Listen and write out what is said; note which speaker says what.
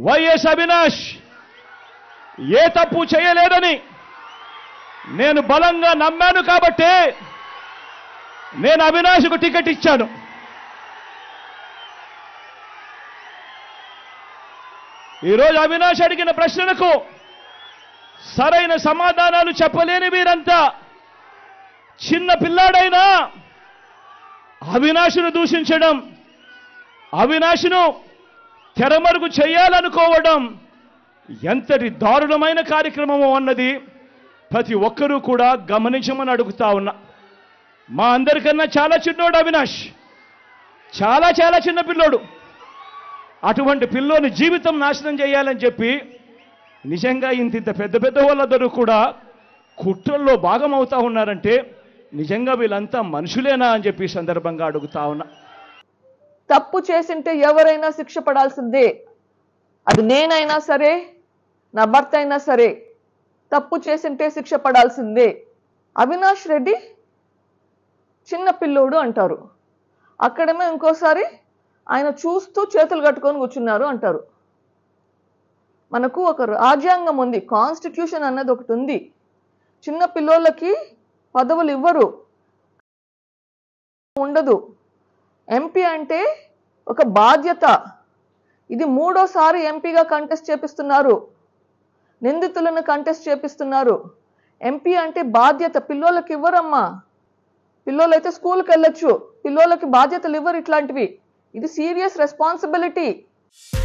Speaker 1: YS Avinash ఏ తప్పు చేయలేదని నేను బలంగా నమ్మాను కాబట్టే నేను అవినాష్కు టికెట్ ఇచ్చాను ఈరోజు అవినాష్ అడిగిన ప్రశ్నలకు సరైన సమాధానాలు చెప్పలేని వీరంతా చిన్న పిల్లాడైనా అవినాశును దూషించడం అవినాశును తెరమరుగు చేయాలనుకోవడం ఎంతటి దారుణమైన కార్యక్రమము అన్నది ప్రతి ఒక్కరూ కూడా గమనించమని అడుగుతా ఉన్నా మా అందరికన్నా చాలా చిన్నోడు అవినాష్ చాలా చాలా చిన్న పిల్లోడు అటువంటి పిల్లోని జీవితం నాశనం చేయాలని చెప్పి నిజంగా ఇంత ఇంత పెద్ద పెద్ద వాళ్ళందరూ కూడా కుట్రల్లో భాగం అవుతా ఉన్నారంటే నిజంగా వీళ్ళంతా మనుషులేనా అని చెప్పి ఈ సందర్భంగా అడుగుతా ఉన్నా
Speaker 2: తప్పు చేసింటే ఎవరైనా శిక్ష పడాల్సిందే అది నేనైనా సరే నా భర్త అయినా సరే తప్పు చేసింటే శిక్ష పడాల్సిందే అవినాష్ రెడ్డి చిన్న పిల్లోడు అంటారు అక్కడేమో ఇంకోసారి ఆయన చూస్తూ చేతులు కట్టుకొని కూర్చున్నారు అంటారు మనకు ఒక రాజ్యాంగం ఉంది కాన్స్టిట్యూషన్ అన్నది ఒకటి ఉంది చిన్న పిల్లోళ్ళకి పదవులు ఇవ్వరు ఉండదు ఎంపీ అంటే ఒక బాధ్యత ఇది మూడోసారి ఎంపీగా కంటెస్ట్ చేపిస్తున్నారు నిందితులను కంటెస్ట్ చేపిస్తున్నారు ఎంపీ అంటే బాధ్యత పిల్లోళ్ళకి ఇవ్వరమ్మా పిల్లోలైతే స్కూల్కి వెళ్ళొచ్చు పిల్లోళ్ళకి బాధ్యతలు ఇవ్వరు ఇట్లాంటివి ఇది సీరియస్ రెస్పాన్సిబిలిటీ